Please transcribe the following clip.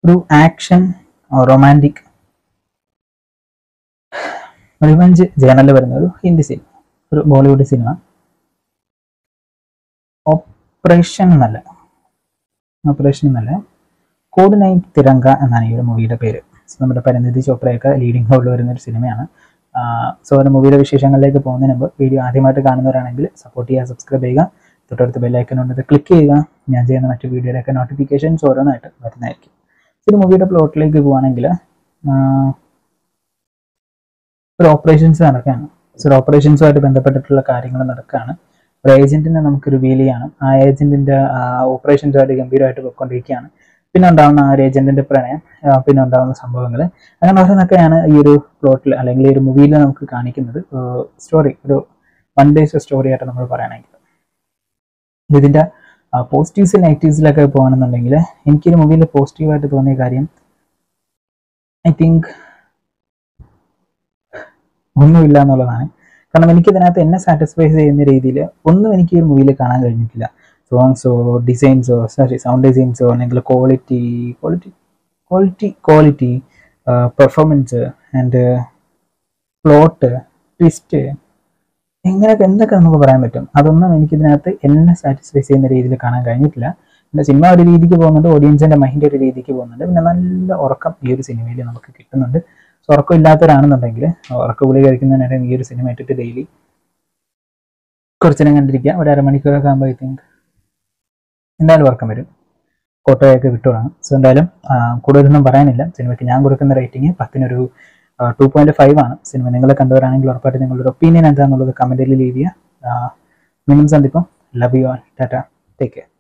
ഒരു action romantic revenge ജേണലിൽ വരുന്ന ഒരു ഹിന്ദി സിനിമ ഒരു ബോളിവുഡ് സിനിമ ഓപ്പറേഷൻ എന്നല്ല ഓപ്പറേഷൻ എന്നല്ല കോഡ് നൈൻ തിരങ്ക എന്നാണ് ഈ ഒരു മൂവിയുടെ പേര് So, നമ്മുടെ പരിണിതി ചോപ്രയൊക്കെ ലീഡിംഗ് റോളിൽ വരുന്ന ഒരു സിനിമയാണ് സോ ഒരു മൂവിയുടെ വിശേഷങ്ങളിലേക്ക് പോകുന്നതിന് മുമ്പ് വീഡിയോ ആദ്യമായിട്ട് കാണുന്നവരാണെങ്കിൽ സപ്പോർട്ട് ചെയ്യുക സബ്സ്ക്രൈബ് ചെയ്യുക തൊട്ടടുത്ത് ബെല്ലൈക്കൺ ഉണ്ട് ക്ലിക്ക് ചെയ്യുക ഞാൻ ചെയ്യുന്ന മറ്റു വീഡിയോയുടെയൊക്കെ നോട്ടിഫിക്കേഷൻസ് ഓരോന്നായിട്ട് വരുന്നതായിരിക്കും ഒരു മൂവിയുടെ പ്ലോട്ടിലേക്ക് പോവുകയാണെങ്കിൽ ഒരു ഓപ്പറേഷൻസ് നടക്കുകയാണ് സോ ഒരു ഓപ്പറേഷൻസുമായിട്ട് ബന്ധപ്പെട്ടിട്ടുള്ള കാര്യങ്ങൾ നടക്കുകയാണ് ഒരു ഏജന്റിനെ നമുക്ക് റിവീൽ ചെയ്യണം ആ ഏജന്റിന്റെ ഓപ്പറേഷൻസുമായിട്ട് ഗംഭീരമായിട്ട് പോയിക്കൊണ്ടിരിക്കുകയാണ് പിന്നെ ഉണ്ടാകുന്ന ആ ഒരു ഏജന്റിന്റെ പ്രണയം ആ, പിന്നെ ഉണ്ടാകുന്ന സംഭവങ്ങൾ അങ്ങനെ ഓരോന്നൊക്കെയാണ് ഈ ഒരു പ്ലോട്ടിൽ അല്ലെങ്കിൽ ഈ ഒരു മൂവിയിൽ നമുക്ക് കാണിക്കുന്നത് സ്റ്റോറി ഒരു വൺ ഡേയ്സ് സ്റ്റോറി ആയിട്ട് നമ്മൾ പറയുകയാണെങ്കിൽ ഇതിന്റെ പോസിറ്റീവ്സ് നെഗറ്റീവ്സിലൊക്കെ പോകുകയാണെന്നുണ്ടെങ്കിൽ എനിക്കൊരു മൂവിയിൽ പോസിറ്റീവായിട്ട് തോന്നിയ കാര്യം ഐ തിങ്ക് ഒന്നുമില്ല എന്നുള്ളതാണ് കാരണം എനിക്ക് ഇതിനകത്ത് എന്നെ സാറ്റിസ്ഫൈ ചെയ്യുന്ന രീതിയിൽ ഒന്നും എനിക്ക് ഈ ഒരു മൂവിയിൽ കാണാൻ കഴിഞ്ഞിട്ടില്ല സോങ്സോ ഡിസൈൻസോ സോറി സൗണ്ട് ഡിസൈൻസോ അല്ലെങ്കിൽ quality quality quality quality performance and plot twist എങ്ങനെയൊക്കെ എന്തൊക്കെ നമുക്ക് പറയാൻ പറ്റും അതൊന്നും എനിക്ക് ഇതിനകത്ത് എന്നെ സാറ്റിസ്ഫൈ ചെയ്യുന്ന രീതിയിൽ കാണാൻ കഴിഞ്ഞിട്ടില്ല പിന്നെ സിനിമ ഒരു രീതിക്ക് പോകുന്നുണ്ട് ഓഡിയൻസിന്റെ മൈൻഡ് ഒരു രീതിക്ക് പോകുന്നുണ്ട് പിന്നെ നല്ല ഉറക്കം ഈ ഒരു സിനിമയിൽ നമുക്ക് കിട്ടുന്നുണ്ട് സോ ഉറക്കം ഇല്ലാത്തവരാണെന്നുണ്ടെങ്കിൽ ഉറക്ക ഗുളി കഴിക്കുന്നതിനിടെ ഈ ഒരു സിനിമ ഇട്ടിട്ട് ഡെയിലി കുറച്ചു നേരം കണ്ടിരിക്കുക ഒരു അരമണിക്കൂറൊക്കെ ആകുമ്പോൾ ഐ തിങ്ക് എന്തായാലും ഉറക്കം വരും കോട്ടയൊക്കെ വിട്ടുപോകണം സോ എന്തായാലും ആ, കൂടുതലൊന്നും പറയാനില്ല സിനിമയ്ക്ക് ഞാൻ കൊടുക്കുന്ന റേറ്റിംഗ് പത്തിനൊരു ടു പോയിന്റ് ഫൈവ് ആണ് സിനിമ നിങ്ങൾ കണ്ടവരാണെങ്കിൽ ഉറപ്പായിട്ട് നിങ്ങളുടെ ഒപ്പീനിയൻ എന്താണെന്നുള്ളത് കമന്റിൽ ലീവ് ചെയ്യുക ആ, വീണ്ടും സന്ദിപ്പം love you all tata take care